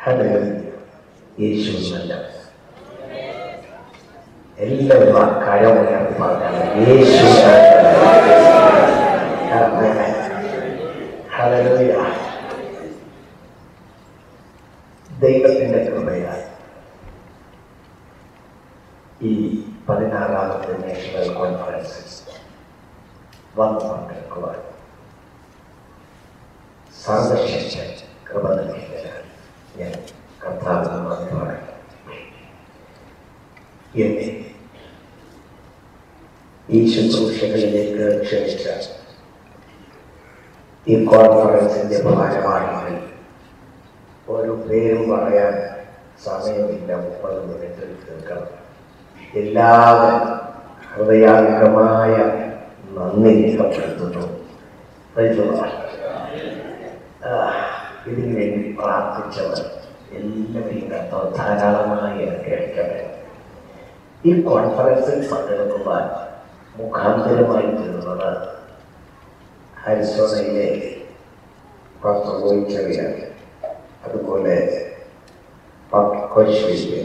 Hallelujah. യേശു നല്ല എല്ലാവരും ആ കഴമുയർത്തി പറഞ്ഞാൽ യേശു ഹല്ലേലൂയ. ദൈവത്തിന്റെ കൃപയാൽ ഈ പതിനാറാമത്തെ നാഷണൽ കോൺഫറൻസിൽ വന്ന് പങ്കെടുക്കുവാൻ സർവശക്തി കൃപ നൽകിയതിനാൽ ഞാൻ കർത്താവിന് നന്ദി പറയുന്നു എന്നെ ഈ ശുശ്രൂഷകളിലേക്ക് ക്ഷണിച്ച ഈ കോൺഫറൻസിന്റെ ഭാരവാഹികൾ ഒരു പേരും പറയാൻ സമയമില്ല മുപ്പത് മിനിറ്റിൽ തീർക്കണം എല്ലാവരും ഹൃദയാംഗമായ നന്ദി രേഖപ്പെടുത്തുന്നു Praise the Lord. ആ, ഇതിനു വേണ്ടി പ്രാർത്ഥിച്ചവർ എല്ലാവരെയും കർത്താവ് ധാരാളമായി അനുഗ്രഹിക്കട്ടെ ഈ കോൺഫറൻസിൽ പങ്കെടുക്കുവാൻ മുഖാന്തരമായി തീർന്നത് ഹരിസോണയിലെ ഡോക്ടർ റോയിച്ചറിയാണ് അതുപോലെ കൊശ്വയില്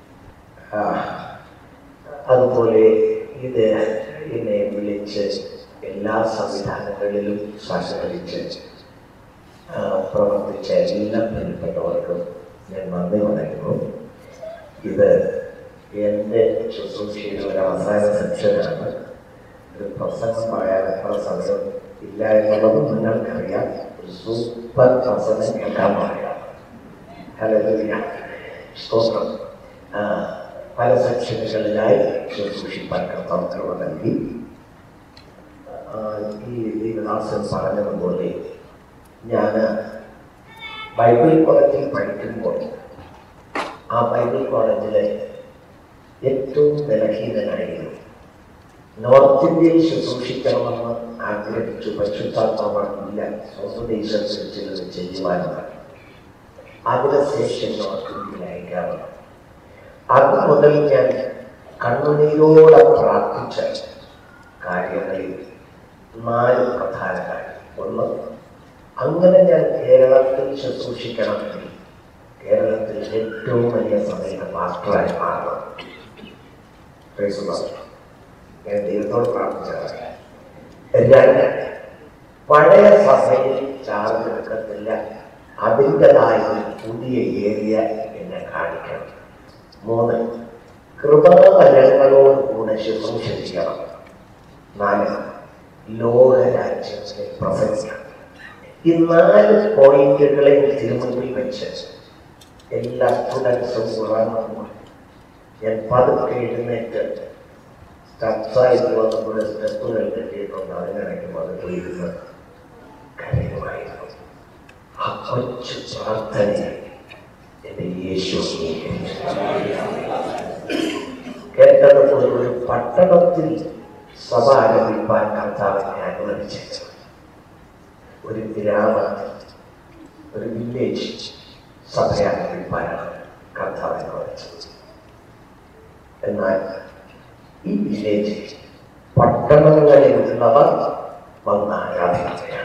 അതുപോലെ ഇത് എന്നെ വിളിച്ച് എല്ലാ സംവിധാനങ്ങളിലും സഹകരിച്ച് ആ, പ്രവർത്തിച്ച എല്ലാ പ്രിയപ്പെട്ടവർക്കും ഞാൻ നന്ദി പറയുന്നു ഇത് എൻ്റെ ശുശ്രൂഷയുടെ ഒരു അവസാന സെക്ഷനാണ് ഒരു പ്രസംഗം പറയാൻ എത്ര സമയം ഇല്ല എന്നുള്ളത് നിങ്ങൾക്കറിയാം ഒരു സൂപ്പർ പ്രസംഗം കേൾക്കാൻ പറയാം ഹല്ലേലൂയ സ്തോത്രം ആ, പല സെക്ഷനുകളിലായി ശുശ്രൂഷിപ്പാൻ കർത്താവ് കൃപ നൽകി ആ, ഈ ദൈവദാസൻ പറഞ്ഞതുപോലെ ഞാൻ ബൈബിൾ കോളേജിൽ പഠിക്കുമ്പോൾ ആ ബൈബിൾ കോളേജിലെ ഏറ്റവും ബലഹീനനായിരുന്നു നോർത്ത് ഇന്ത്യയിൽ ശുശ്രൂഷിക്കണമെന്ന് ആഗ്രഹിച്ചു പരിശുദ്ധാത്മാവില്ല സ്വന്തം ദേശത്തിൽ ചിലത് ചെയ്യുവാനാണ് അതിനുശേഷം നോർത്ത് ഇന്ത്യയിൽ അയക്കാറുണ്ട് അത് മുതൽ ഞാൻ കണ്ണുനീരോടെ പ്രാർത്ഥിച്ച കാര്യങ്ങളിൽ നാല് പ്രധാന കാര്യം ഒന്ന് അങ്ങനെ ഞാൻ കേരളത്തിൽ ശുശ്രൂഷിക്കണമെങ്കിൽ കേരളത്തിൽ ഏറ്റവും വലിയ സമയത്ത് മാസ്റ്ററായി മാറണം Praise the Lord. ഞാൻ ദൈവത്തോട് പ്രാർത്ഥിച്ചതാണ് രണ്ട് പഴയ സഭയിൽ ചാർജ് എടുക്കത്തില്ല അതിൻ്റെതായ ഒരു പുതിയ ഏരിയ എന്നെ കാണിക്കണം മൂന്ന് കൃപാവരങ്ങളോട് കൂടെ ശുശ്രൂഷ ചെയ്യണം നാല് ലോകരാജ്യത്തെ പ്രസംഗിക്കണം ഈ നാല് പോയിന്റുകളെ തിരുമുമ്പിൽ വെച്ച് എല്ലാ സ്റ്റുഡൻസും ഉറങ്ങുന്നു ഞാൻ പതുക്കെ എഴുന്നേറ്റ് സ്റ്റെപ്സായിട്ട് വന്നപ്പോൾ സ്റ്റെപ്പുകൾ കിട്ടിയിട്ടുണ്ട് അതിനിടയ്ക്ക് പതുക്കെ ഇരുന്ന് കരയുമായിരുന്നു ആ കൊച്ചു പ്രാർത്ഥന എന്റെ യേശു കേട്ടതുപോലെ ഒരു പട്ടണത്തിൽ സഭ ആരംഭിപ്പാൻ കർത്താവിനെ അനുവദിച്ചു ഒരു ഗ്രാമത്തിൽ ഒരു വില്ലേജ് സഭ ആരംഭിപ്പാനാണ് കർത്താവ് അനുവദിച്ചത് എന്നാൽ ഈ വില്ലേജ് പട്ടണങ്ങളിലുള്ളവർ വന്ന് ആരാധിക്കുകയാണ്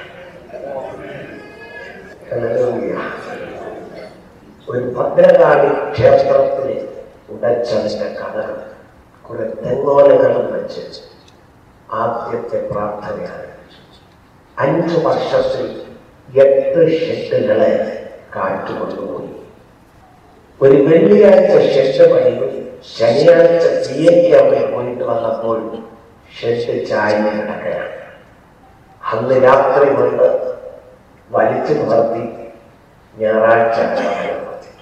ഹല്ലേലൂയ. ഒരു ഭദ്രകാളി ക്ഷേത്രത്തിലെ ഉടച്ചതിന്റെ കഥകൾ കുറെ തെങ്ങോലകളും വെച്ച് ആദ്യത്തെ പ്രാർത്ഥന ആരംഭിച്ചു അഞ്ചു വർഷത്തിൽ എട്ട് ഷെഡുകളെ കാറ്റുകൊണ്ടുപോയി ഒരു വെള്ളിയാഴ്ച ഷെഡ് പണിയും ശനിയാഴ്ച തീയതി അവിടെ പോയിട്ട് വന്നപ്പോൾ ഷെഡ് ചായന്ന് കിടക്കുകയാണ് അന്ന് രാത്രി കൊണ്ട് വലിച്ചു നിവർത്തി ഞായറാഴ്ച കിടന്നത്.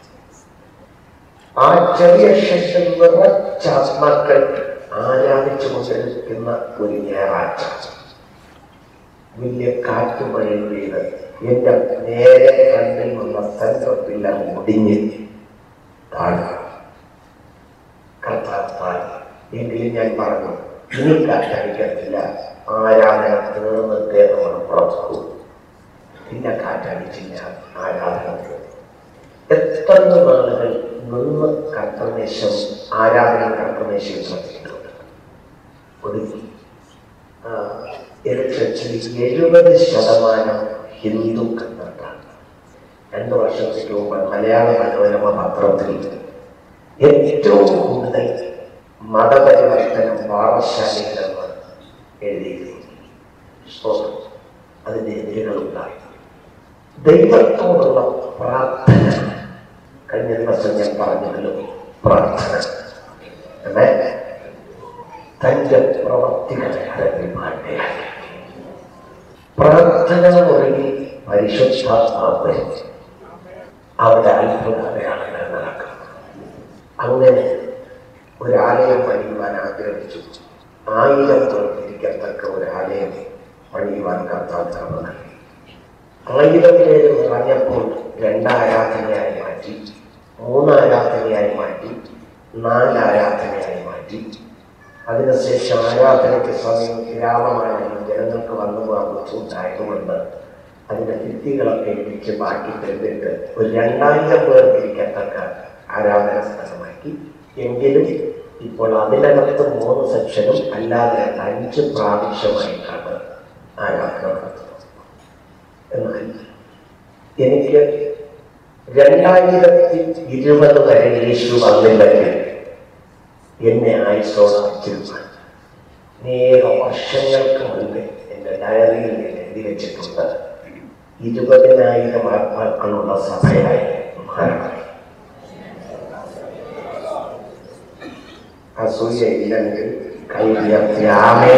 ആ ചെറിയ ഷെഡിൽ നിറച്ച ആത്മാക്കൾ ആരാധിച്ചു കൊണ്ടിരിക്കുന്ന ഒരു ഞായറാഴ്ച വലിയ കാറ്റുമഴയും പെയ്ത് എന്റെ നേരെ കണ്ണിൽ നിന്ന സെൻട്രൽ പില്ലർ മുടിഞ്ഞ് താഴെ കർത്താവ് താഴെ എങ്കിലും ഞാൻ പറഞ്ഞു ഇനി കാറ്റടിക്കത്തില്ല ആരാധന തീർന്നിട്ടേ നമ്മൾ പുറത്തു പിന്നെ കാറ്റടിച്ചില്ല ആരാധന തീർന്നു എത്ര നാളുകൾ നിന്ന് കർത്തമേശം ആരാധന കർത്തമേശം ശ്രദ്ധിച്ചിട്ടുണ്ട് ഒടുങ്ങി എഴുപത് ശതമാനം ഹിന്ദു കന്നഡ രണ്ടു വർഷത്തേക്ക് മുമ്പ് മലയാള മനോരമ പത്രത്തിൽ ഏറ്റവും കൂടുതൽ മതപരിവർത്തനം പാഠശാലയിലെന്ന് എഴുതിയിരുന്നു സ്തോത്രം. അതിന്റെ എതിരുകളുണ്ടായി ദൈവത്തോടുള്ള പ്രാർത്ഥന കഴിഞ്ഞ ദിവസം ഞാൻ പറഞ്ഞല്ലോ പ്രാർത്ഥന അല്ലേ തന്റെ പ്രവർത്തികളെ അരങ്ങിൽ മാറ്റുകയാണ് പ്രാർത്ഥന മുറകിൽ പരിശുദ്ധാത്മാവ് അവിടെ അത്ഭുതങ്ങളാണ് നടക്കുന്നത് അങ്ങനെ ഒരാലയം പണിയുവാൻ ആഗ്രഹിച്ചു ആയിരം പേർക്കിരിക്കത്തക്ക ഒരാലയം പണിയുവാൻ കർത്താവ് നൽകി ആയിരം പേര് പറഞ്ഞപ്പോൾ രണ്ടാരാധനയായി മാറ്റി മൂന്നാരാധനയായി മാറ്റി നാലാരാധനയായി മാറ്റി അതിനുശേഷം ആരാധനയ്ക്ക് സമയം വിരാമമാണെങ്കിലും ജനങ്ങൾക്ക് വന്നു പോകാൻ ബുദ്ധിമുട്ടായതുകൊണ്ട് അതിന്റെ ഭിത്തികളൊക്കെ ഇടിച്ച് മാറ്റി തരുന്നിട്ട് ഒരു രണ്ടായിരം പേർക്ക് ഇരിക്കത്തക്ക ആരാധന സ്ഥലമാക്കി എങ്കിലും ഇപ്പോൾ അതിനകത്ത് മൂന്ന് സെക്ഷനും അല്ലാതെ അഞ്ച് പ്രാവശ്യമായിട്ടാണ് ആരാധന നടത്തുന്നത് എന്നാൽ എനിക്ക് രണ്ടായിരത്തി ഇരുപത് വരെ യേശു വന്നില്ലെങ്കിൽ എന്നെ ആയുസോടാച്ചിരുന്നു അനേക വർഷങ്ങൾക്ക് മുൻപ് എൻ്റെ ഡയറിയിൽ ഞാൻ എഴുതി വെച്ചിട്ടുണ്ട് ഇരുപതിനായിരം ആത്മാക്കളുള്ള സഭയായി മാറണം അസൂയ ഇല്ലെങ്കിൽ കൈവ്യാമേ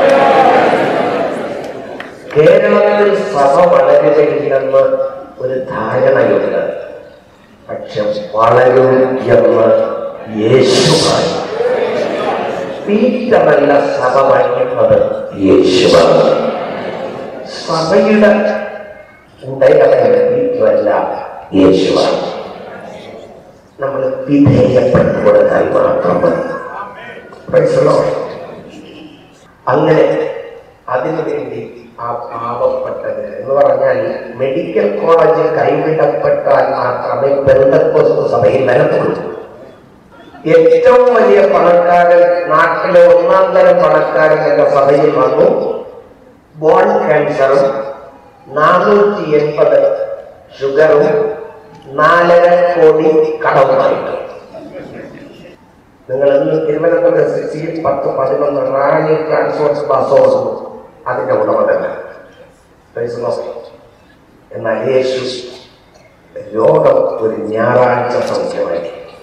കേരളത്തിൽ സഭ വളരുകയില്ലെന്ന് ഒരു ധാരണയുണ്ട് പക്ഷെ വളരും എന്ന് യേശുവായി പീറ്ററല്ല സഭ പണിയുന്നത് യേശുവാണ് സഭയുടെ ഉടയവൻ പീറ്ററല്ല യേശുവാണ് നമ്മൾ വിധേയപ്പെട്ടു കൊടുത്താൽ മാത്രം മതി Praise the Lord. അങ്ങനെ അതിനുവേണ്ടി ആ പാവപ്പെട്ടത് എന്ന് പറഞ്ഞാൽ മെഡിക്കൽ കോളേജിൽ കൈവിടപ്പെട്ടാൽ മാത്രമേ ബന്ധക്കോസ്തു സഭയിൽ വരത്തുള്ളൂ ഏറ്റവും വലിയ പണക്കാരൻ നാട്ടിലെ ഒന്നാം തരം പണക്കാരൻ എന്ന സഭയിൽ വന്നു ബോൺ ക്യാൻസറും നാനൂറ്റി എൺപത് ഷുഗറും നാലര കോടി കടവുമായിട്ട് നിങ്ങൾ ഇന്ന് തിരുവനന്തപുരം സിറ്റിയിൽ പത്ത് പതിനൊന്ന് റാണി ട്രാൻസ്പോർട്ട് ബസ് ഓടുന്നു അതിന്റെ ഉടമ തന്നെ Praise the Lord. എന്നാൽ യേശു രോഗം ഒരു ഞായറാഴ്ച സൗഖ്യമായി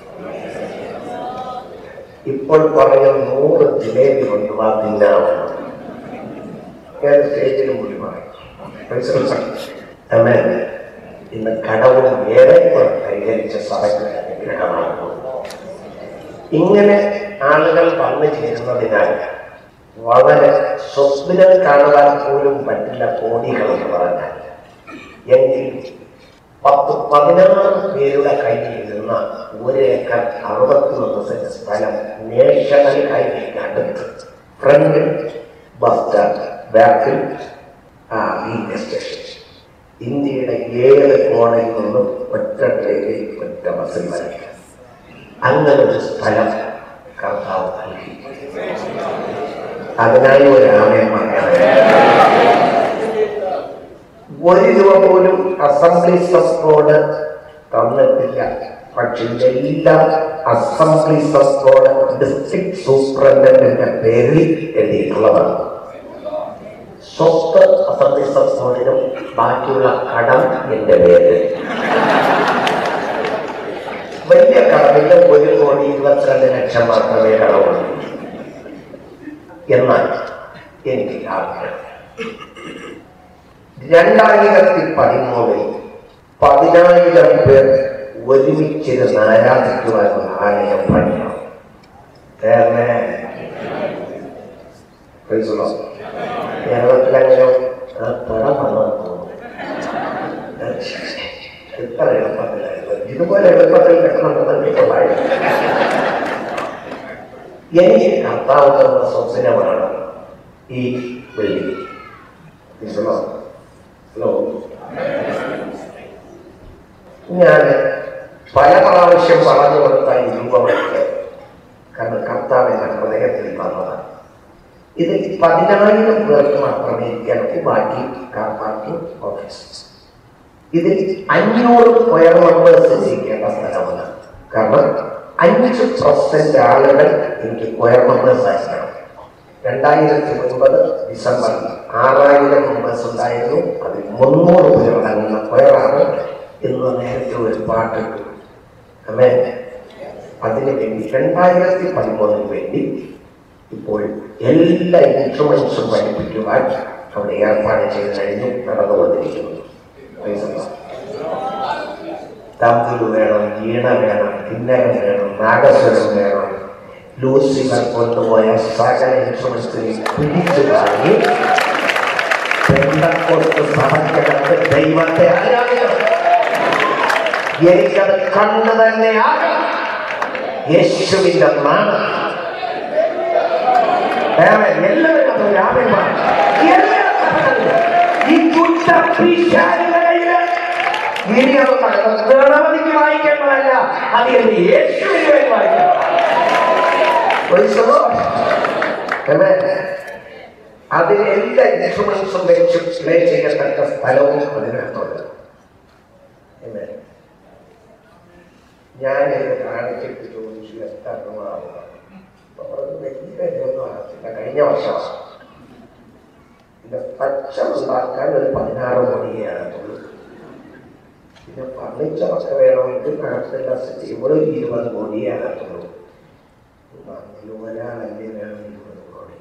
ഇപ്പോൾ പറയും നൂറ് ജിലേബി കൊണ്ടുവാ തിന്നാവുന്നു ഏത് സ്റ്റേജിലും കൂടി പറയും Praise the Lord. Amen. ഇന്ന് കടവും ഏറെ കൈകരിച്ച സഭയ്ക്ക് അനുഗ്രഹമാകുന്നു ഇങ്ങനെ ആളുകൾ വന്നു ചേരുന്നതിനാൽ വളരെ സ്വപ്നം കാണുവാൻ പോലും പറ്റില്ല കോടികൾ എന്ന് പറഞ്ഞാൽ എങ്കിൽ പത്ത് പതിനാറ് പേരുടെ കയ്യിൽ നിന്ന് ഒരു ഏക്കർ അറുപത്തിയൊന്ന് സെന്റ് സ്ഥലം നാഷണൽ ഹൈവേക്ക് അടുത്ത് ഫ്രണ്ടിൽ ബസ് സ്റ്റാൻഡ് ബാക്കിൽ ആ റെയിൽവേ സ്റ്റേഷൻ ഇന്ത്യയുടെ ഏത് കോണിൽ നിന്നും ഒറ്റ ട്രെയിനിൽ ഒറ്റ ബസ്സിൽ വരയ്ക്കാം അങ്ങനെ ഒരു സ്ഥലം കർത്താവ് നൽകി അതിനായി ഒരു ആമയം ഒരു രൂപ പോലും അസംബ്ലീസ് ഓഫ് ഗോഡ് തന്നിട്ടില്ല പക്ഷെ ഇതെല്ലാം അസംബ്ലീസ് ഓഫ് ഗോഡ് ഡിസ്ട്രിക്ട് സൂപ്രണ്ടന്റിന്റെ പേരിൽ എഴുതിയിട്ടുള്ളതാണ് സ്വത്ത് അസംബ്ലീസ് ഓഫ് ഗോഡിനും ബാക്കിയുള്ള കടം എന്റെ പേരിൽ വലിയ കടമില്ല ഒരു കോടി ഇരുപത്തിരണ്ട് ലക്ഷം മാത്രമേ കടമുള്ളൂ എന്നാൽ എനിക്ക് ആഗ്രഹം രണ്ടായിരത്തി പതിമൂന്നിൽ പതിനായിരം പേർ ഒരുമിച്ചിരുന്ന് ആരാധിക്കുവാനുള്ള ആലയം പണിയണം Amen. Praise the Lord. കേരളത്തിലങ്ങനെ ആ പടം വന്നു തോന്നുന്നു എത്ര എളുപ്പത്തിലായിരുന്നു ഇതുപോലെ എളുപ്പത്തിൽ കിട്ടണമെന്ന് ഇപ്പോഴായി എനിക്ക് കർത്താവ് തന്ന സ്വപ്നമാണ് ഈ ബിൽഡിംഗ് ഹലോ ഹലോ ഞാൻ പല പ്രാവശ്യം പറഞ്ഞു കൊടുത്ത ഈ രൂപമെടുത്ത് കാരണം കർത്താവ് എന്റെ ഹൃദയത്തിൽ തന്നതാണ് ഇത് പതിനായിരം പേർക്ക് മാത്രമേ ഇരിക്കാൻ ബാക്കി കാർ പാർക്കിംഗ് ഓഫീസ് ഇതിൽ അഞ്ഞൂറ് സ്ക്വയർ മെമ്പേഴ്സ് ജയിക്കേണ്ട സ്ഥലമാണ് കാരണം അഞ്ച് പെർസെന്റ് ആളുകൾ എനിക്ക് സ്ക്വയർ മെമ്പേഴ്സ് ആയിരിക്കണം രണ്ടായിരത്തി ഒൻപത് ഡിസംബറിൽ ആറായിരം മെമ്പേഴ്സ് ഉണ്ടായിരുന്നു അതിൽ മുന്നൂറ് പേർ അടങ്ങുന്ന സ്ക്വയറാണ് ഇന്ന് നേരത്തെ ഒരു പാട്ടിട്ടു അമ്മേ അതിനു വേണ്ടി രണ്ടായിരത്തി പതിമൂന്നിന് വേണ്ടി ഇപ്പോൾ എല്ലാ ഇൻസ്ട്രുമെന്റ്സും പഠിപ്പിക്കുവാൻ അവിടെ ഏർപ്പാട് ചെയ്ത് കഴിഞ്ഞു നടന്നുകൊണ്ടിരിക്കുന്നു Praise the Lord. തമ്പുരു വേണം ഈണ വേണം കിന്നരം വേണം നാഗസ്വരം വേണം ലൂസിഫർ കൊണ്ടുപോയ സകല ഇൻസ്ട്രുമെന്റ്സിനെ പിടിച്ചു വാങ്ങി പെന്തക്കോസ്ത് സഭയ്ക്കകത്ത് ദൈവത്തെ ആരാധിക്കണം എനിക്കത് കണ്ണു തന്നെ ആകണം യേശുവിന്റെ നാമം ആമേൻ. എല്ലാവരും അത് ഒരു ആമേൻ പറ. എല്ലാ സഭകളിലും ഈ ദുഷ്ട പിശാചുകളില് ഇനി അത് നടക്കുന്നത് ഗണപതിക്ക് വായിക്കേണ്ടതല്ല അത് എന്റെ യേശുവിന് വേണ്ടി വായിക്കണം Praise the Lord. Amen. അതിന് എല്ലാ ഇൻസ്ട്രുമെന്റ്സും വെച്ച് പ്ലേ ചെയ്യത്തക്ക സ്ഥലവും അതിനകത്തുണ്ട് Amen. ഞാനിത് കാണിച്ചിട്ട് ചോദിച്ചു എത്ര രൂപ അപ്പൊ പറഞ്ഞു, വലിയ കാര്യമൊന്നും ആകത്തില്ല കഴിഞ്ഞ വർഷമാണ് പിന്നെ പച്ച ഉണ്ടാക്കാൻ ഒരു പതിനാറ് കോടിയാണുള്ളൂ പിന്നെ ഫർണിച്ചറൊക്കെ വേണമെങ്കിൽ നടത്തില്ല ചെയ്യുമ്പോൾ ഒരു ഇരുപത് കോടിയാകത്തുള്ളൂ ഒരാളല്ലേ വേണം ഇരുപത് കോടി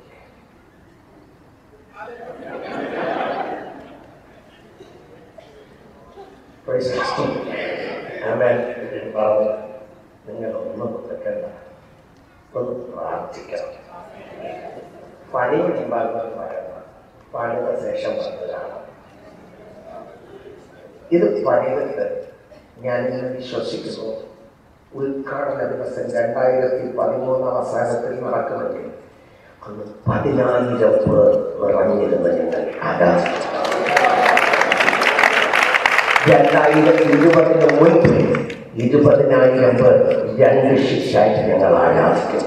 Praise the Lord. Amen. പറഞ്ഞു നിങ്ങൾ ഒന്നും കൊടുക്കണ്ട ഒന്ന് പ്രാർത്ഥിക്കണം പണി മുമ്പാകുന്നത് പറയണം പണിത ശേഷം വന്നതാണ് ഇത് പണിതിട്ട് ഞാൻ ഇന്ന് വിശ്വസിക്കുന്നു ഉദ്ഘാടന ദിവസം രണ്ടായിരത്തി പതിമൂന്ന് അവസാനത്തിൽ നടക്കുമെങ്കിൽ അന്ന് പതിനായിരം പേർ നിറഞ്ഞിരുന്ന ഞങ്ങൾ ആരാധിച്ചു രണ്ടായിരത്തി ഇരുപതിന് മുൻപ് ഇരുപതിനായിരം പേർ രണ്ട് ശിക്ഷായിട്ട് ഞങ്ങൾ ആരാധിക്കും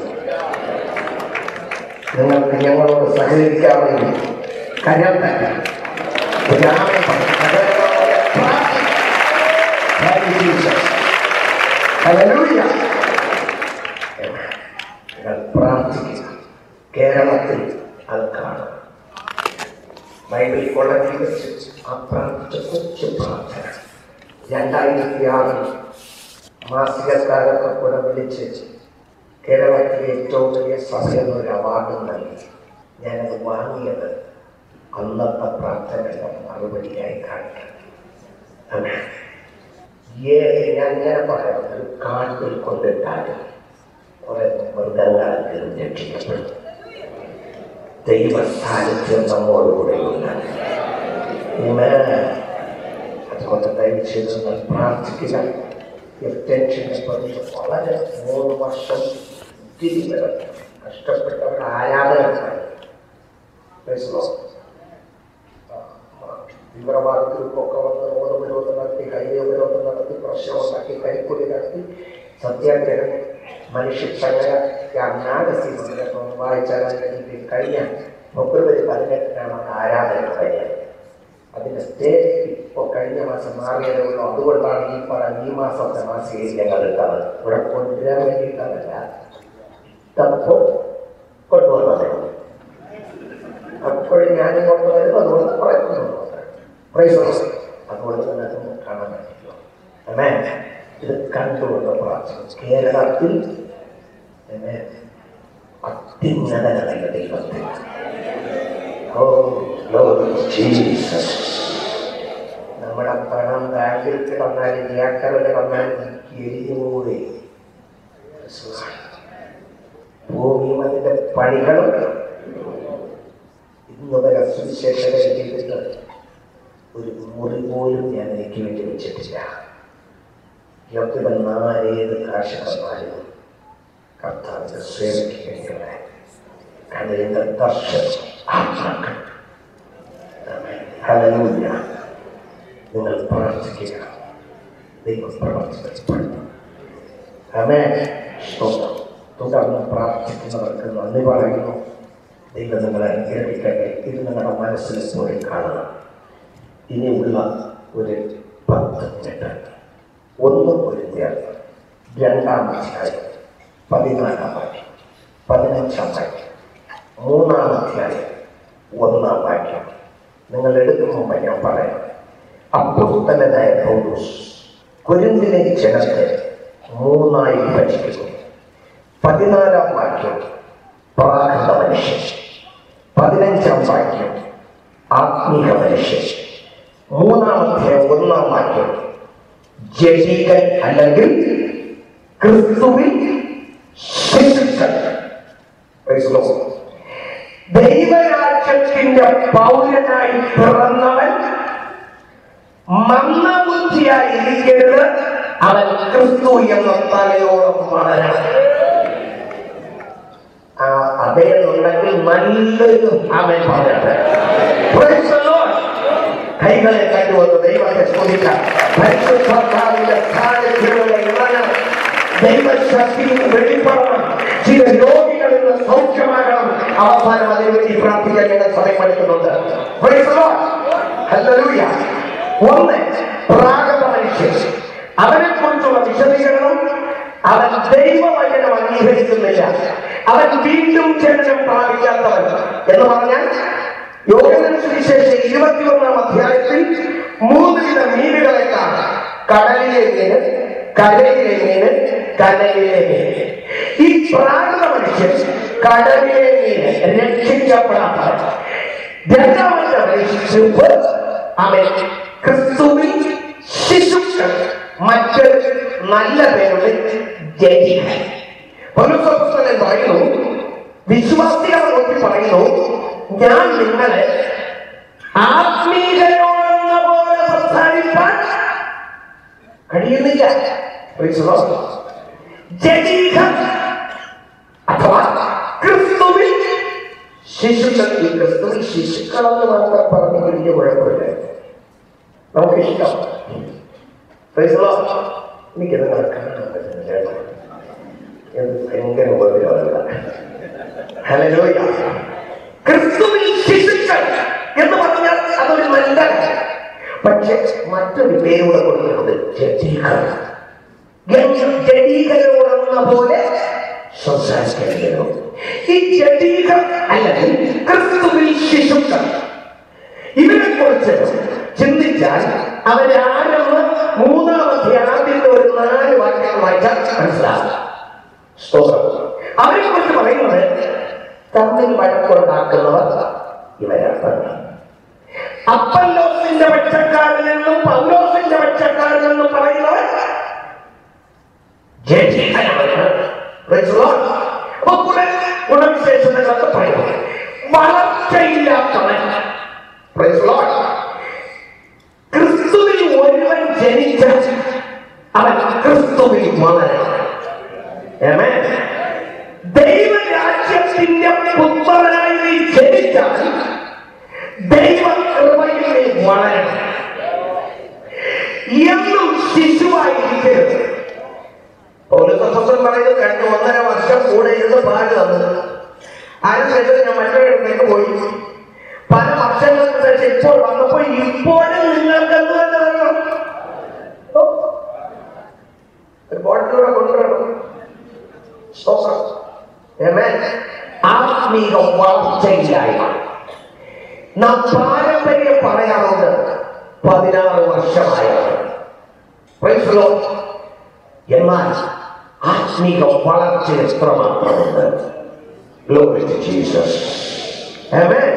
നിങ്ങൾക്ക് ഞങ്ങളോട് സഹകരിക്കാമെങ്കിൽ കരം തന്നെ ഒരാളെ സഹകരണത്തോടെ പ്രാർത്ഥിക്കാം. Thank you, Jesus. Hallelujah. Amen. നിങ്ങൾ പ്രാർത്ഥിക്കുക കേരളത്തിൽ അത് കാണും ബൈബിൾ കോളേജിൽ വെച്ച് ആ പ്രാർത്ഥിച്ച കൊച്ചു പ്രാർത്ഥന രണ്ടായിരത്തി ആറിൽ മാസികക്കാരൊക്കെ കൂടെ വിളിച്ച് കേരളത്തിലെ ഏറ്റവും വലിയ സഭയെന്നൊരു അവാർഡ് നൽകി ഞാനത് വാങ്ങിയത് അന്നത്തെ പ്രാർത്ഥനയുടെ മറുപടിയായി കാണിക്കാം Amen. ഏത് ഞാൻ ഞാൻ പറയാം ഒരു കാട്ടിൽ കൊണ്ടിട്ടാലും കുറെ മൃഗങ്ങളെങ്കിലും രക്ഷിക്കപ്പെടും ദൈവ സാന്നിധ്യം നമ്മോടുകൂടെയുണ്ട് Amen. അതുകൊണ്ട് ദയచేసి നിങ്ങൾ പ്രാർത്ഥിക്കുക ടെൻഷനെ പറ്റി വളരെ മൂന്ന് വർഷം തിരിഞ്ഞത് കഷ്ടപ്പെട്ടവരുടെ ആരാധനക്കായി Praise the Lord. തീവ്രവാദത്തിൽക്കൊക്കെ വന്ന് റോഡ് വിരോധം നടത്തി ഹൈവേ വിരോധം നടത്തി പ്രശ്നം ഉണ്ടാക്കി കൈക്കൂലി നടത്തി സത്യാഗ്രഹം മനുഷ്യ സംഘടന മാഗസിൻ വായിച്ചാൽ അതിനെനിക്ക് കഴിഞ്ഞ ഫെബ്രുവരി പതിനെട്ടിനാണ് അത് ആരാധന കഴിഞ്ഞത് അതിന്റെ സ്റ്റേറ്റ് ഇപ്പോൾ കഴിഞ്ഞ മാസം മാറിയതേ ഉള്ളൂ അതുകൊണ്ടാണ് ഈ പറഞ്ഞ ഈ മാസത്തെ മാസികയിൽ ഞങ്ങൾ ഇട്ടത് ഇവിടെ കൊണ്ടുവരാൻ വേണ്ടിയിട്ടതല്ല ഇട്ടപ്പോൾ കൊണ്ടുവന്നതേ ഉള്ളൂ അപ്പോഴും ഞാനിങ്ങോട്ട് വരുന്നു അതുകൊണ്ട് പറയുന്നു പ്രൈസ് ലോർഡ്. അതുകൊണ്ട് നിങ്ങൾക്ക് കാണാൻ പറ്റില്ല Amen. ഇത് കണ്ടുകൊണ്ട് പ്രാർത്ഥിച്ചു കേരളത്തിൽ Amen. അത്യുന്നതനായ ദൈവത്തിൽ ഓ Lord Jesus. നമ്മുടെ പണം ബാങ്കിൽ കിടന്നാലും ഏക്കറിൽ കിടന്നാലും എരിഞ്ഞുകൂടി ഭൂമിയും അതിന്റെ പണികളും ഇന്ന് വരെ സുവിശേഷകരെ ചെയ്തിട്ട് ഒരു മുറി പോലും ഞാൻ എനിക്ക് വേണ്ടി വെച്ചിട്ടില്ല യോഗ്യവന്മാരേത് കാശ് തന്നാലും കർത്താവിന്റെ സേവയ്ക്ക് കടയുടെ ദർശനം ആത്മാക്കൾ ഹല്ലേലൂയ നിങ്ങൾ പ്രാർത്ഥിക്കുക ദൈവം പ്രവർത്തിച്ചു അമേ സ്തോത്രം തുടർന്ന് പ്രാർത്ഥിക്കുന്നവർക്ക് നന്ദി പറയുന്നു ദൈവം നിങ്ങളെ അനുഗ്രഹിക്കട്ടെ ഇത് നിങ്ങളുടെ മനസ്സിൽ പോയി കാണണം ഇനിയുള്ള ഒരു പത്തെട്ട് ഒന്ന് പൊരുത്തിയാൽ രണ്ടാം അധ്യായം പതിനാലാം വാക്യം പതിനഞ്ചാം വാക്യം മൂന്നാം അധ്യായം ഒന്നാം വാക്യം നിങ്ങൾ എടുക്കും മുമ്പ് ഞാൻ പറയാം അപ്പുസ്തലനായ പൗലോസ് കുരുന്തിലെ ജനത്തെ മൂന്നായി ഭജിക്കുന്നു പതിനാലാം വാക്യം പ്രാകൃത മനുഷ്യൻ പതിനഞ്ചാം വാക്യം ആത്മീക മനുഷ്യൻ മൂന്നാമത്തെ ഒന്നാം വാക്യം ജഡീകൻ അല്ലെങ്കിൽ ക്രിസ്തുവിൽ ശിശുക്കൾ Praise the Lord. ദൈവരാജ്യത്തിന്റെ പൗരനായി പിറന്നവൻ മന്ദബുദ്ധിയായിരിക്കരുത് അവൻ ക്രിസ്തു എന്ന തലയോളം വളരണം ആ അതേന്നുണ്ടെങ്കിൽ നല്ലൊരു അവൻ പറയട്ടെ Praise the Lord. കൈകളെ കണ്ടുവന്ന് ദൈവത്തെ സ്തുതിക്കാം പരിശുദ്ധാത്മാവിന്റെ സാന്നിധ്യമുള്ള ഇറങ്ങണം ദൈവശക്തിയും വെളിപ്പെടണം ചില രോഗികളിൽ നിന്ന് സൗഖ്യമാകണം അവസാനം അതിനുവേണ്ടി പ്രാർത്ഥിക്കാൻ ഞങ്ങൾ സമയമെടുക്കുന്നുണ്ട് Praise the Lord. Hallelujah. ഒന്ന് പ്രാകൃത മനുഷ്യൻ അവനെ കുറിച്ചുള്ള വിശദീകരണം അവൻ ദൈവവചനം അംഗീകരിക്കുന്നില്ല അവൻ വീണ്ടും ജനനം പ്രാപിക്കാത്തവൻ എന്ന് പറഞ്ഞാൽ യോഗന സുവിശേഷം ഇരുപത്തിയൊന്നാം അധ്യായത്തിൽ മൂന്ന് വിധ മീനുകളെ കാണാം കടലിലെ മീന് കരയിലെ മീന് കനലിലെ മീന് ഈ പ്രാകൃത മനുഷ്യൻ കടലിലെ മീന് രക്ഷിക്കപ്പെടാത്തവൻ രണ്ടാമത്തെ മനുഷ്യപ്പ് അവൻ ക്രിസ്തുവിൽ ശിശുക്കൾ മറ്റൊരു നല്ല പേരുടെ ജനികൾ പൗലോസപ്പോസ്തലൻ പറയുന്നു വിശ്വാസികളെ നോക്കി പറയുന്നു ഞാൻ നിങ്ങളെ ആത്മീയരോടെന്ന പോലെ സംസാരിക്കാൻ കഴിയുന്നില്ല Praise the Lord. ജനീകം അഥവാ ക്രിസ്തുവിൽ ശിശുക്കൾ ഈ ക്രിസ്തുവിൽ ശിശുക്കളെന്ന് മാത്രം പറഞ്ഞ് വലിയ കുഴപ്പമില്ല നമുക്ക് ഇഷ്ടം Praise the Lord. എനിക്ക് നിങ്ങളെ കാണാൻ പറ്റുന്നില്ല കേട്ടോ. എന്ത് ഭയങ്കര ഉപദ്രവമല്ല ഹല്ലേലൂയ. ക്രിസ്തുവിൽ ശിശുക്കൾ എന്ന് പറഞ്ഞാൽ അതൊരു നല്ല കാര്യം. പക്ഷെ മറ്റൊരു പേരൂടെ കൊടുക്കുന്നത് ജഡീകർ ജഡീകരോടെന്ന പോലെ സംസാരിക്കുന്നു ഈ ജഡീകർ അല്ലെങ്കിൽ ക്രിസ്തുവിൽ ശിശുക്കൾ ഇവരെ കുറിച്ച് ചിന്തിച്ചാൽ അവരാരെന്ന് മൂന്നാമത്തെ ആദ്യത്തെ ഒരു നാല് വാക്യങ്ങൾ വായിച്ചാൽ മനസ്സിലാകും സ്തോത്രം അവരെ കുറിച്ച് പറയുന്നത് തമ്മിൽ വഴക്കുണ്ടാക്കുന്നവർ ഇവരാണ് അപ്പല്ലോസിന്റെ പക്ഷക്കാരനെന്നും പൗലോസിന്റെ പക്ഷക്കാരനെന്നും പറയുന്നവർ ജഡീകരാണ്. Praise the Lord. അപ്പൊ കുറെ ഗുണവിശേഷങ്ങളൊക്കെ പറയുന്നു വളർച്ചയില്ലാത്തവൻ Praise the Lord. ക്രിസ്തുവിൽ ഒരുവൻ ജനിച്ച അവൻ ക്രിസ്തുവിൽ വളരണം Amen. ദൈവരാജ്യത്തിന്റെ പുത്രനായി നീ ജനിച്ചാൽ ദൈവകൃപയിൽ നീ വളരണം എന്നും ശിശുവായിരിക്കരുത് പൗരസത്വം പറയുന്നത് കഴിഞ്ഞ ഒന്നര വർഷം കൂടെ ഇരുന്ന് പാട് തന്നത് അതിനുശേഷം ഞാൻ മറ്റൊരിടത്തേക്ക് പോയി പല വർഷങ്ങൾക്ക് ശേഷം ഇപ്പോൾ വന്നപ്പോൾ ഇപ്പോഴും നിങ്ങൾക്ക് എന്ത് തന്നെ തരണം ഓ, ഒരു ബോട്ടിലൂടെ കൊണ്ടുവരണം സ്തോത്രം. Amen. ആത്മീക വളർച്ചയില്ലായ്മ നാം പാരമ്പര്യം പറയാറുണ്ട് പതിനാറ് വർഷമായാണ് Praise the Lord. എന്നാൽ ആത്മീക വളർച്ച എത്രമാത്രമുണ്ട് Glory to Jesus. Amen.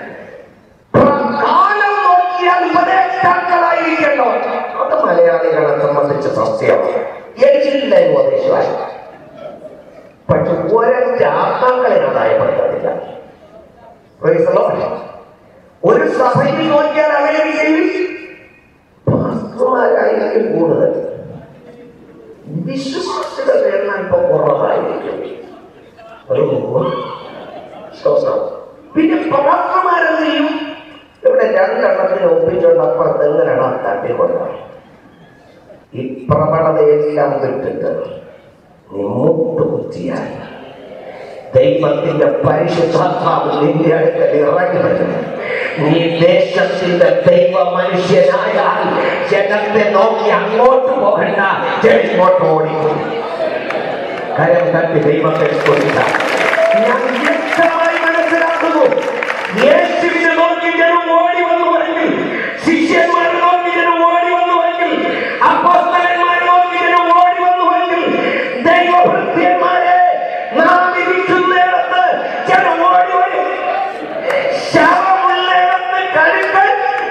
കാലം നോക്കിയാൽ ഉപദേഷ്ടാക്കളായിരിക്കല്ലോ അത് മലയാളികളെ സംബന്ധിച്ച സത്യമാണ് എല്ലാ ഉപദേശമായി പക്ഷെ ഒരൊറ്റ ആത്മാക്കളെ അതായപ്പെടുത്തില്ല Praise the Lord. ഒരു സഭയിൽ നോക്കിയാൽ അമേരിക്കയിൽ പാസ്റ്റർമാരായിരിക്കും കൂടുതൽ വിശ്വാസികളുടെ എണ്ണം ഇപ്പൊ കുറവായിരിക്കും ഒരു സ്തോത്രം. പിന്നെ പാസ്റ്റർമാരെന്ത് ചെയ്യും ഇവിടെ രണ്ടെണ്ണത്തിന് ഒപ്പിച്ചുകൊണ്ട് അപ്പുറത്ത് എങ്ങനെയാണ് തട്ടിക്കൊണ്ടത് ഈ പ്രവണതയെല്ലാം വിട്ടിട്ട് നീ മുട്ടുകുത്തിയായി ദൈവത്തിന്റെ പരിശുദ്ധാത്മാവ് നിന്റെ അടുക്കൽ ഇറങ്ങി വരും നീ ദേശത്തിന്റെ ദൈവ മനുഷ്യനായാൽ ജനത്തെ നോക്കി അങ്ങോട്ട് പോകണ്ട ഇങ്ങോട്ട് ഓടി കരം തട്ടി ദൈവത്തെ സ്തുതിച്ച ഞാൻ വ്യക്തമായി മനസ്സിലാക്കുന്നു യേശുവിനെ നോക്കി ജനം ഓടി വന്നുവെങ്കിൽ ശിഷ്യന്മാരെ നോക്കി ജനം ഓടി വന്നുവെങ്കിൽ അപ്പോസ്തലന്മാരെ നോക്കി ജനം ഓടി വന്നുവെങ്കിൽ ദൈവഭൃത്യന്മാരെ നാം ഇരിക്കുന്നിടത്ത് ജനം ഓടി വരും ശവമുള്ളിടത്ത് കരുക്കൾ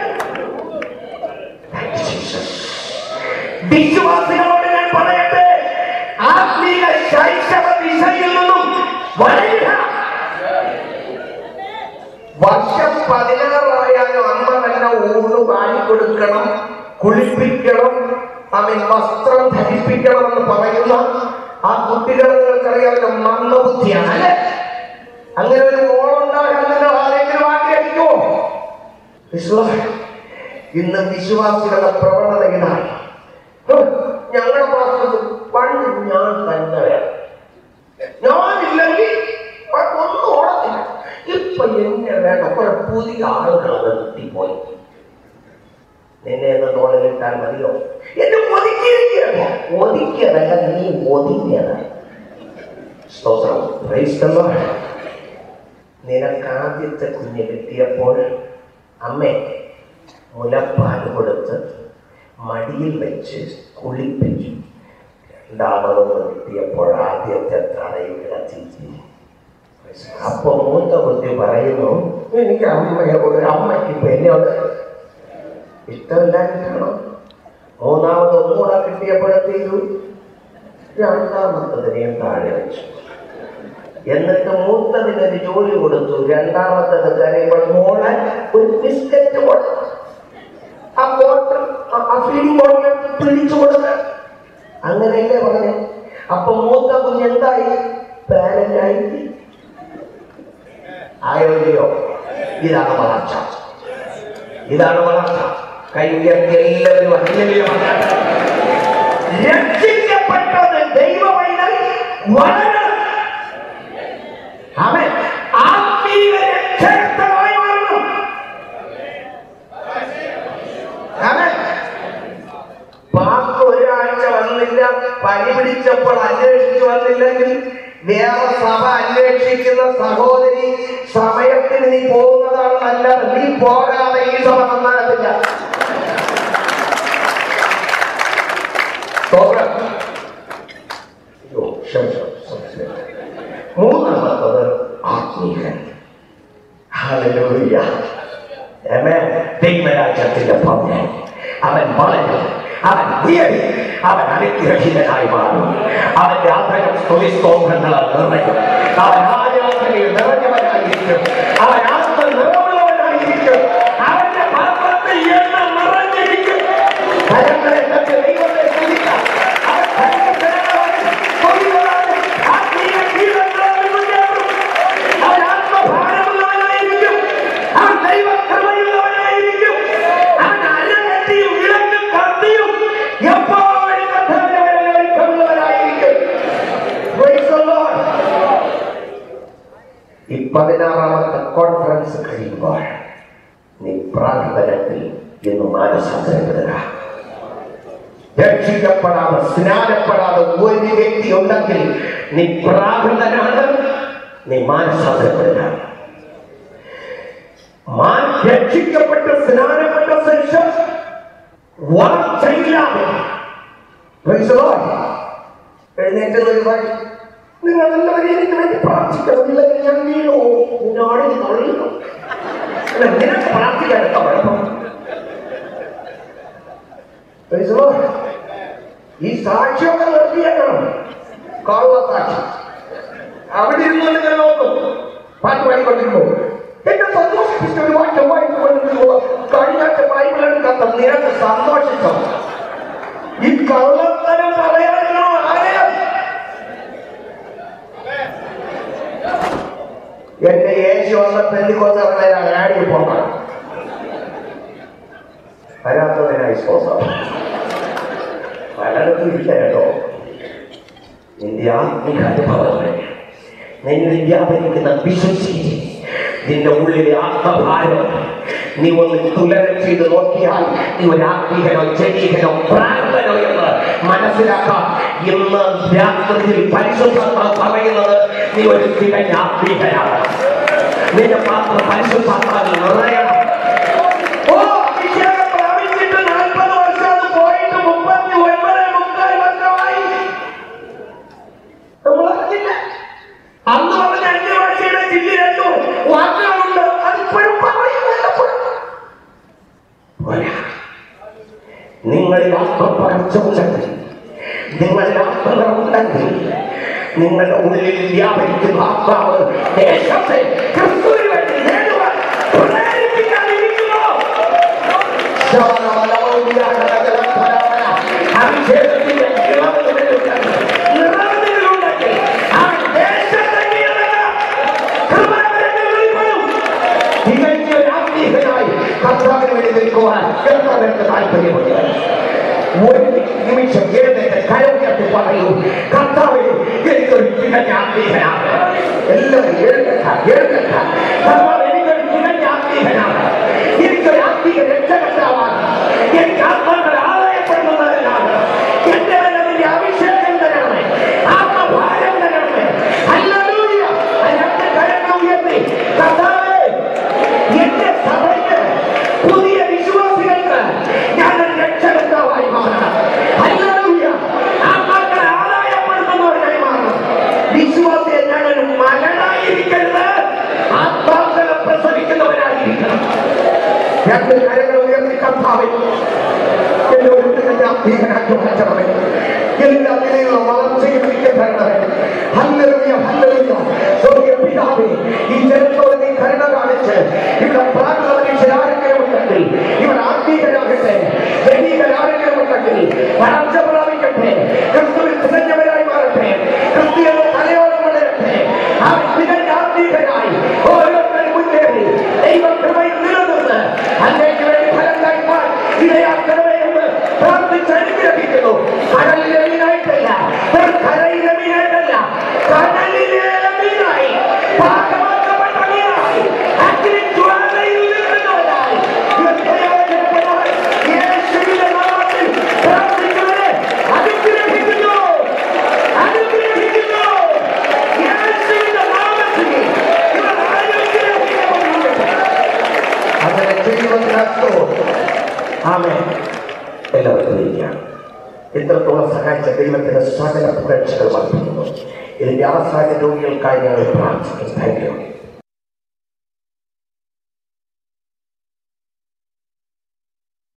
വിശ്വാസികളോട് ഞാൻ പറയട്ടെ ആത്മീയ ശൈശവ ദിശയിൽ നിന്നും വളരുക വർഷം പതിനാറായാലും അമ്മ തന്നെ ഊണ് വാങ്ങിക്കൊടുക്കണം കുളിപ്പിക്കണം അവൻ വസ്ത്രം ധരിപ്പിക്കണം എന്ന് പറയുന്ന ആ കുട്ടികളെ നിങ്ങൾക്കറിയാമല്ലോ മന്ദബുദ്ധിയാണ് അല്ലേ അങ്ങനെ ഒരു മോളുണ്ടാകാനല്ലോ ആരെങ്കിലും ആഗ്രഹിക്കുമോ വിശ്വാസ ഇന്ന് വിശ്വാസികളുടെ പ്രവണത ഇതാണ് ഹ്, ഞങ്ങളുടെ പാസ്റ്റർ പണ്ട് ഞാൻ തന്നെ വേണം ഞാനില്ലെങ്കിൽ ഒന്നും ഓടത്തില്ല ഇപ്പൊ എന്നെ വേണ്ട കുറെ പുതിയ ആളുകൾ നിർത്തിപ്പോയി നിന്നെ ഒന്ന് തോളിലിട്ടാൽ മതിയോ എന്നെ ഒതുക്കിയിരിക്കുകയാണ് ഒതുക്കിയതല്ല നീ ഒതുങ്ങിയതാണ് സ്തോത്രം Praise the Lord. നിനക്ക് ആദ്യത്തെ കുഞ്ഞ് കിട്ടിയപ്പോൾ അമ്മേ മുലപ്പാൽ കൊടുത്ത് മടിയിൽ വെച്ച് കുളിപ്പിച്ചു രണ്ടാമതൊന്ന് കിട്ടിയപ്പോൾ ആദ്യത്തെ തറയിൽ കിടത്തി അപ്പൊ മൂത്ത കുട്ടി പറയുന്നു എനിക്ക് അമ്മയെ ഒരു അമ്മയ്ക്ക് ഇപ്പൊ എന്നോട് ഇഷ്ടമില്ലാഞ്ഞിട്ടാണോ മൂന്നാമത് ഒന്നുകൂടെ കിട്ടിയപ്പോഴത്തേക്കും രണ്ടാമത്തതിനെയും താഴെ വെച്ചു എന്നിട്ട് മൂത്തതിനൊരു ജോലി കൊടുത്തു രണ്ടാമത്തത് കരയുമ്പോൾ മോളെ ഒരു ബിസ്ക്കറ്റ് കൊടുത്തു ആ ബോട്ടിൽ ആ ഫീഡിംഗ് ബോട്ടിൽ പിടിച്ചു കൊടുക്ക അങ്ങനെയല്ലേ പറഞ്ഞു അപ്പൊ മൂത്ത കുഞ്ഞ് എന്തായി പാരന്റായി ആയോയോ ഇതാണ് വളർച്ച ഇതാണ് വളർച്ച കൈ ഉയർത്തി എല്ലാവരും ഹല്ലേലൂയ പറഞ്ഞാട്ടെ. രക്ഷിക്കപ്പെട്ടത് ദൈവവൈതൽ വളരണം അവൻ ആത്മീയ രക്ഷകർത്താവായി മാറണം അവൻ പാർക്ക് ഒരാഴ്ച വന്നില്ല പനി പിടിച്ചപ്പോൾ അന്വേഷിച്ചു വന്നില്ലെങ്കിൽ വേറെ സഭ അന്വേഷിക്കുന്ന സഹോദരി സമയത്തിന് നീ പോകുന്നതാണ് നല്ലത് നീ പോകാതെ ഈ സഭ നന്നാകത്തില്ല സ്തോത്രം. അയ്യോ, ക്ഷമിക്കണം, ക്ഷമിക്കണം. മൂന്നാമത്തത് ആത്മീയൻ ഹല്ലേലൂയ ആമേൻ. ദൈവരാജ്യത്തിന്റെ ഭവനം അവൻ വളരും അവൻ ഉയരും അവൻ അനുഗ്രഹീതനായി മാറും അവന്റെ ആദരം സ്തുതി സ്തോത്രങ്ങളാൽ നിറയും അവൻ ആരാധനയിൽ നിറഞ്ഞവനായിരിക്കും അവൻ ആത്മ നിറവുള്ളവനായിരിക്കും അവന്റെ പാത്രത്തിൽ എണ്ണ നിറഞ്ഞിരിക്കും കരങ്ങളെ തട്ടി ദൈവത്തെ സ്തുതിക്കാം. അവൻ ഭയങ്കരനാണ്, കൊടിയനാണ്, ആത്മീയ ഗീതങ്ങളാൽ മുന്നേറും. അവൻ ആത്മഭാരമുള്ളവനായിരിക്കും. അവൻ ദൈവകൃപയുള്ളവനായിരിക്കും. അവൻ അരകെട്ടിയും വിളക്കും കത്തിയും എപ്പോഴും കർത്താവിന്റെ വരവിൽ ഒരുക്കമുള്ളവനായിരിക്കും. Praise the Lord. ഈ പതിനാറാമത്തെ കോൺഫറൻസ് കഴിയുമ്പോൾ നീ പ്രാർത്ഥനത്തിൽ ഇന്ന് മാനസാന്തരപ്പെടുക രക്ഷിക്കപ്പെടാതെ സ്നാനപ്പെടാതെ ഒരു വ്യക്തി ഉണ്ടെങ്കിൽ നീ പ്രാകൃതനാണ് നീ മാനസാന്തരപ്പെടുക മാൻ രക്ഷിക്കപ്പെട്ട് സ്നാനപ്പെട്ട ശേഷം വളർച്ചയില്ലാതെ Praise the Lord. എഴുന്നേറ്റ് നിർവാഹി നിങ്ങൾ എല്ലാവരും എനിക്ക് വേണ്ടി പ്രാർത്ഥിക്കണമെന്നില്ലെങ്കിൽ ഞാൻ വീണു നിന്നോട് തൊഴിലും നിനക്ക് പ്രാർത്ഥിക്കാൻ എന്താ കുഴപ്പം Praise the Lord. ഈ സാക്ഷിയൊക്കെ നിർത്തിയേക്കണം കള്ള സാക്ഷി അവിടെ ഇരുന്ന് നിങ്ങൾ നോക്കും പാട്ട് പാടിക്കൊണ്ടിരുന്നു എന്നെ സന്തോഷിപ്പിച്ച ഒരു വാക്യം വായിച്ചുകൊണ്ടിരുന്നു കഴിഞ്ഞാഴ്ച ബൈബിൾ എടുക്കാത്ത നിനക്ക് സന്തോഷിച്ചോ ഈ കള്ളത്തരം പറയാനോ ആരെയാ എന്റെ യേശു വന്ന പെല്ലിക്കൊന്നറിനെ ആടി പോകണം വരാത്തതിനായി സ്വന്തം പലയിടത്തും ഇല്ല കേട്ടോ നിന്റെ ആത്മിക അനുഭവങ്ങൾ നിന്നിൽ വ്യാപരിക്കുന്ന വിശ്വസി നിന്റെ ഉള്ളിലെ ആത്മഭാരം നീ ഒന്ന് തുലനം ചെയ്ത് നോക്കിയാൽ നീ ഒരു ആത്മീകനോ ജനീകനോ പ്രാർത്ഥനോ എന്ന് മനസ്സിലാക്കാം ഇന്ന് രാത്രിയിൽ പരിശുദ്ധാത്മ പറയുന്നത് നീ ഒരു തികഞ്ഞ ആത്മീകനാണ് നിന്റെ പാത്രം പരിശുദ്ധാത്മാവിൽ നിറയണം ഓ അഭിഷേകം പ്രാപിച്ചിട്ട് നാൽപ്പത് വർഷം അത് പോയിട്ട് മുപ്പത്തി ഒൻപത് മുക്കാൽ വർഷമായി നമ്മൾ അറിഞ്ഞില്ല അന്ന് പറഞ്ഞ അന്യഭാഷയുടെ ജില്ല രണ്ടു വാക്കുകളുണ്ട് അതിപ്പോഴും പറയുന്നില്ല പോരാ. നിങ്ങളിൽ ആത്മപകർച്ചമുണ്ടെങ്കിൽ നിങ്ങളിൽ ആത്മകമുണ്ടെങ്കിൽ നിങ്ങളുടെ ഉള്ളിൽ വ്യാപരിക്കുന്ന ആത്മാവ് ദേശത്തെ ക്രിസ്തുവിന് വേണ്ടി നേടുവാൻ പ്രേരിപ്പിക്കാതിരിക്കുമോ അഭിഷേകത്തിന്റെ നിറവിലുണ്ടെങ്കിൽ ആ ദേശത്തെ കീഴടക്കാം. കൃപാവരങ്ങൾ വെളിപ്പെടും. തികഞ്ഞ ഒരു ആത്മീയനായി കർത്താവിന് വേണ്ടി നിൽക്കുവാൻ എത്ര പേർക്ക് താല്പര്യമുണ്ട് ഒരു നിമിഷം എഴുന്നേറ്റ് കരവുയർത്തി പറയൂ കർത്താവ് എനിക്കൊരു തികഞ്ഞ ആത്മീയനാണ് എല്ലാവരും എഴുന്നേൽക്കാം എഴുന്നേൽക്കാം കർത്താവ് എനിക്കൊരു തികഞ്ഞ ആത്മീയനാണ് എനിക്കൊരു ആത്മീയ രക്ഷകർത്താവാണ് എനിക്ക് ആത്മാക്കൾ ആദായപ്പെടുന്നതിനാണ് എന്റെ മേൽ അതിന്റെ അഭിഷേകം തരാണ് ആത്മഭാരം തരാണ് ഹല്ലേലൂയ രണ്ട് കരങ്ങൾ ഉയർത്തി കർത്താവേ എന്റെ സഭയ്ക്ക് പുതിയ വിശ്വാസികൾക്ക് ഞാൻ ഒരു രക്ഷകർത്താവായി മാറണം ഹല്ലേലൂയ ആത്മാക്കളെ ആദായപ്പെടുത്തുന്നവരായി മാറണം വിശ്വാസിയെ ഞാനൊരു മകനായിരിക്കരുത് ആത്മാക്കളെ പ്രസവിക്കുന്നവരായിരിക്കണം രണ്ട് കരങ്ങൾ ഉയർത്തി കർത്താവേ എന്നെ ഒരു തികഞ്ഞ ആത്മീയനാക്കി മാറ്റണമേ എല്ലാ നിലയിലുള്ള വളർച്ചയും എനിക്ക് തരണമേ ഹല്ലേലൂയ ഹല്ലേലൂയ സ്വർഗ്ഗീയ പിതാവേ ഈ ജനത്തോട് നീ കരുണ കാണിച്ച് ഇവിടെ പ്രാർത്ഥന മനുഷ്യർ ആരെങ്കിലും ഉണ്ടെങ്കിൽ ഇവർ ആത്മീയരാകട്ടെ ജനീകരാരെങ്കിലും ഉണ്ടെങ്കിൽ വളർച്ച പ്രാപിക്കട്ടെ ക്രിസ്തുവിൽ തികഞ്ഞവരായി മാറട്ടെ ക്രിസ്തീയ തലയോളം വളരട്ടെ ആ തികഞ്ഞ ആത്മീയരായി ഓരോരുത്തരും മുന്നേറി ദൈവ കൃപയിൽ നിലനിന്ന് അതിലേക്ക് വേണ്ടി ഫലം കഴിപ്പാൻ ഇടയാക്കണമേ എന്ന് പ്രാർത്ഥിച്ച് അനുഗ്രഹിക്കുന്നു കടലിലെ മീനായിട്ടല്ല ഒരു കരയിലെ മീനായിട്ടല്ല കടലിലെ മീനായി പാകമാക്കപ്പെട്ട മീനായി അഗ്നിജ്വാലയിൽ നിൽക്കുന്നവരായി ഇവർ പ്രയോജനപ്പെടുവാൻ യേശുവിന്റെ നാമത്തിൽ പ്രാർത്ഥിക്കുന്നവരെ അനുഗ്രഹിക്കുന്നു അനുഗ്രഹിക്കുന്നു യേശുവിന്റെ നാമത്തിൽ ഇവർ അനുഗ്രഹിക്കപ്പെടുന്നു അങ്ങനെ ചെയ്യുമെന്നോ ആമേ എല്ലാവർക്കും ഇരിക്കാം ഇത്രത്തോളം സഹായിച്ച ദൈവത്തിന്റെ സകല പുകഴ്ചകൾ വർദ്ധിക്കുന്നു ഇതിന്റെ അവസാന രോഗികൾക്കായി ഞങ്ങൾ പ്രാർത്ഥിക്കും താങ്ക് യു